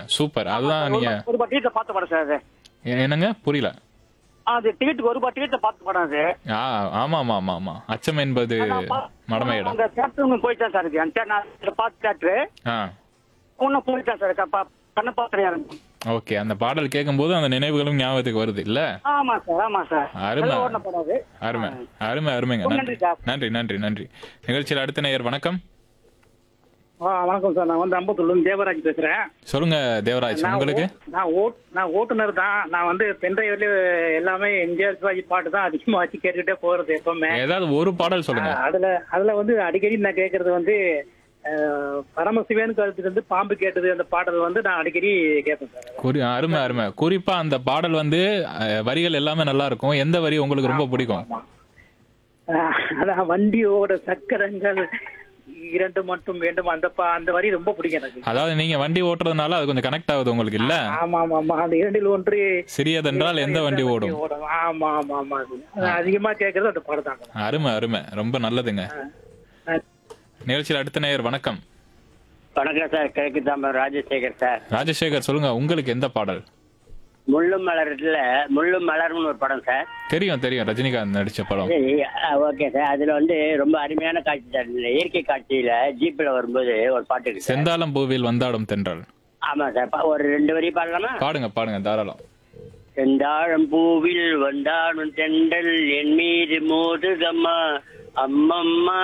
Super அதுதான் நீங்க ஒரு ரூபாய் டிக்கெட்ல பார்த்த படம் சார் அது எ- என்னங்க புரியல அது டிக்கெட்டுக்கு ஒரு ரூபாய் டிக்கெட்ல பார்த்த படம் அது ஆ ஆமா ஆமா ஆமா ஆமா அச்சம் என்பது மடமையிடம் அந்த தேட்டர் போயிட்டேன் சார் இது அந்த நான் இதுல பார்த்த தேட்டரு ஆ ஒன்னும் போயிட்டேன் சார் க- கண்ண பாத்திரையா இருக்கும் ஓகே அந்த பாடல் கேட்கும்போது அந்த நினைவுகளும் ஞாபகத்துக்கு வருது இல்ல ஆமா சார் ஆமா சார் அருமை. நல்லா ஓடின படம் அது அருமை அருமை அருமைங்க ரொம்ப நன்றி நன்றி சார். நன்றி நன்றி நன்றி நிகழ்ச்சியில் அடுத்த நேயர் வணக்கம் ஆ, வணக்கம் சார் நான் வந்து அம்பத்தூர்ல இருந்து தேவராஜ் பேசுறேன் சொல்லுங்க தேவராஜ் நான் உங்களுக்கு ஓ- நான் ஓட் நான் ஓட்டுநர் தான் நான் வந்து பென்ட்ரைவ்ல எல்லாமே எம்ஜிஆர் சிவாஜி பாட்டு தான் அதிகமா வச்சு கேட்டுக்கிட்டே போறது எப்பவுமே ஏதாவது ஒரு பாடல் சொல்லுங்க ஆ, அதுல அதுல வந்து அடிக்கடி நான் கேக்குறது வந்து அஹ், பரமசிவன் கருத்துக்கு வந்து பாம்பு கேட்டது அந்த பாடல் வந்து நான் அடிக்கடி கேட்பேன் சார் குறி அருமை அருமை குறிப்பா அந்த பாடல் வந்து அஹ், வரிகள் எல்லாமே நல்லா இருக்கும் எந்த வரி உங்களுக்கு ரொம்ப பிடிக்கும் ஆஹ், அதான் வண்டியோட சக்கரங்கள் இரண்டு மட்டும் வேண்டும் அந்த பா- அந்த வரி ரொம்ப பிடிக்கும் எனக்கு அதாவது நீங்க வண்டி ஓட்டுறதுனால அது கொஞ்சம் கனெக்ட் ஆகுது உங்களுக்கு இல்ல ஆமா ஆமா ஆமா அந்த இரண்டில் ஒன்று சிறியதென்றால் எந்த வண்டி ஓடும் ஆமா ஆமா ஆமா அது. அது அதிகமா கேக்குறது அந்த பாடம் தாங்க அருமை அருமை ரொம்ப நல்லதுங்க ஆஹ், நிகழ்ச்சியில் அடுத்த நேயர் வணக்கம் வணக்கம் சார் கிழக்கு தாம்பரம் ராஜசேகர் சார் ராஜசேகர் சொல்லுங்க உங்களுக்கு எந்த பாடல் முள்ளும் மலர்ல முள்ளும் மலர்னு ஒரு படம் சார் தெரியும் தெரியும் ரஜினிகாந்த் நடிச்ச படம் சரி ஓகே சார் அதுல வந்து ரொம்ப அருமையான காட்சி சார் இந்த இயற்கை காட்சியில ஜீப்ல வரும்போது ஒரு பாட்டு இருக்கு சார் செந்தாளம் பூவில் வந்தாடும் தென்றல் ஆமா சார் பா- ஒரு ரெண்டு வரி பாடலாமா பாடுங்க பாடுங்க தாராளம் செந்தாழம் பூவில் வந்தாடும் தெண்டல் என் மீது மோதுதம்மா அம்மம்மா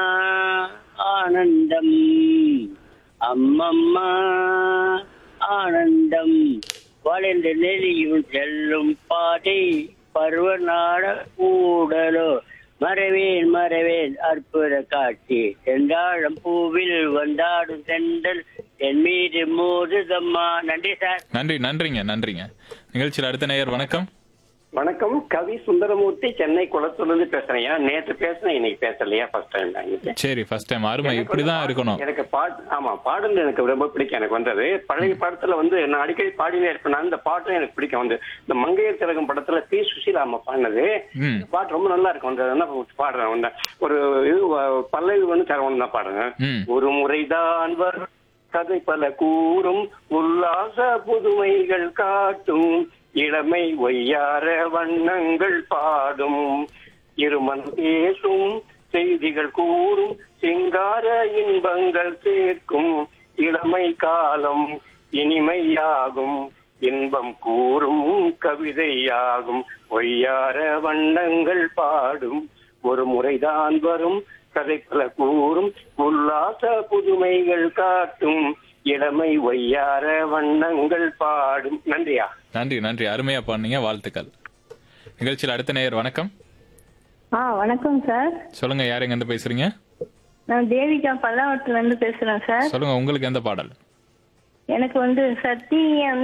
ஆனந்தம் அம்மம்மா ஆனந்தம் வளைந்த நெறியும் செல்லும் பாதை பருவநாட கூடலோ மறவேன் மறவேன் அற்புத காட்சி செந்தாழம் பூவில் வந்தாடும் தெண்டல் என் மீது மோதுதம்மா நன்றி சார் நன்றி நன்றிங்க நன்றிங்க நிகழ்ச்சியில் அடுத்த நேயர் வணக்கம் வணக்கம் கவி சுந்தரமூர்த்தி சென்னை குளத்தூர்ல பேசுறேன் நேத்து பேசுனேன் இன்னைக்கு பேசலையா ஃபர்ஸ்ட் டைம் தான் சரி ஃபர்ஸ்ட் டைம் அருமை இப்படிதான் இருக்கணும் எனக்கு பாட்டு ஆமா பாடல் எனக்கு ரொம்ப பிடிக்கும் எனக்கு வந்தது பழைய படத்துல வந்து நான் அடிக்கடி பாடினே இருப்பேன் நான் இந்த பாட்டும் எனக்கு பிடிக்கும் வந்து இந்த மங்கையர் திலகம் படத்துல பி சுசீலா அம்மா பாடினது ம் இந்த பாட்டு ரொம்ப நல்லா இருக்கும் அந்த என்ன பாடுறேன் வந்து ஒரு இது வ- பல்லவி வந்து தரவணும் தான் பாடுங்க ம் ஒரு முறைதான் வரும் கதை பல கூறும் உல்லாச புதுமைகள் காட்டும் இளமை ஒய்யார வண்ணங்கள் பாடும் இருமன் பேசும் செய்திகள் கூறும் சிங்கார இன்பங்கள் சேர்க்கும் இளமை காலம் இனிமையாகும் இன்பம் கூறும் கவிதையாகும் ஒய்யார வண்ணங்கள் பாடும் ஒரு முறைதான் வரும் கதை பல கூறும் உல்லாச புதுமைகள் காட்டும் இளமை ஒய்யார வண்ணங்கள் பாடும் நன்றியா நன்றி நன்றி அருமையா பாடுனீங்க வாழ்த்துக்கள் நிகழ்ச்சியில் அடுத்த நேயர் வணக்கம் ஆ வணக்கம் சார் சொல்லுங்க யார் எங்க இருந்து பேசுறீங்க நான் தேவிகா பல்லாவரத்துல இருந்து பேசுறேன் சார் சொல்லுங்க உங்களுக்கு எந்த பாடல் எனக்கு வந்து சத்தியம்